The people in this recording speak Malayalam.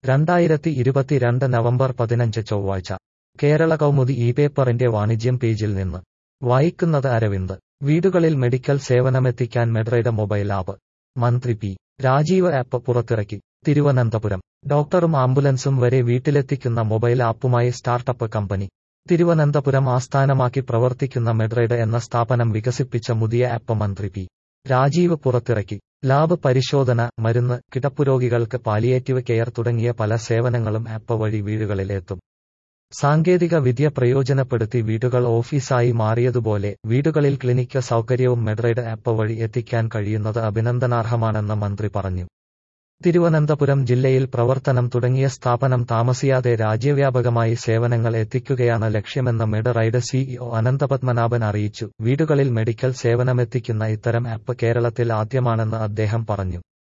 രണ്ടായിരത്തി ഇരുപത്തിരണ്ട് നവംബർ പതിനഞ്ച് ചൊവ്വാഴ്ച കേരള കൗമുദി ഈ പേപ്പറിന്റെ വാണിജ്യം പേജിൽ നിന്ന് വായിക്കുന്നത് അരവിന്ദ് വീടുകളിൽ മെഡിക്കൽ സേവനമെത്തിക്കാൻ മെഡ്രയുടെ മൊബൈൽ ആപ്പ് മന്ത്രി പി രാജീവ് ആപ്പ് പുറത്തിറക്കി തിരുവനന്തപുരം ഡോക്ടറും ആംബുലൻസും വരെ വീട്ടിലെത്തിക്കുന്ന മൊബൈൽ ആപ്പുമായി സ്റ്റാർട്ടപ്പ് കമ്പനി തിരുവനന്തപുരം ആസ്ഥാനമാക്കി പ്രവർത്തിക്കുന്ന മെഡ്രൈഡ് എന്ന സ്ഥാപനം വികസിപ്പിച്ച പുതിയ ആപ്പ് മന്ത്രി പി രാജീവ് പുറത്തിറക്കി ലാബ് പരിശോധന മരുന്ന് കിടപ്പുരോഗികൾക്ക് പാലിയേറ്റീവ് കെയർ തുടങ്ങിയ പല സേവനങ്ങളും ആപ്പ് വഴി വീടുകളിൽ എത്തും സാങ്കേതിക വിദ്യ പ്രയോജനപ്പെടുത്തി വീടുകൾ ഓഫീസായി മാറിയതുപോലെ വീടുകളിൽ ക്ലിനിക്ക് സൗകര്യവും മെഡ്രൈഡ് ആപ്പ് വഴി എത്തിക്കാൻ കഴിയുന്നത് അഭിനന്ദനാർഹമാണെന്ന് മന്ത്രി പറഞ്ഞു തിരുവനന്തപുരം ജില്ലയിൽ പ്രവർത്തനം തുടങ്ങിയ സ്ഥാപനം താമസിയാതെ രാജ്യവ്യാപകമായി സേവനങ്ങൾ എത്തിക്കുകയാണ് ലക്ഷ്യമെന്ന് മെഡറൈഡ് സിഇഒ അനന്തപത്മനാഭൻ അറിയിച്ചു വീടുകളിൽ മെഡിക്കൽ സേവനമെത്തിക്കുന്ന ഇത്തരം ആപ്പ് കേരളത്തിൽ ആദ്യമാണെന്ന് അദ്ദേഹം പറഞ്ഞു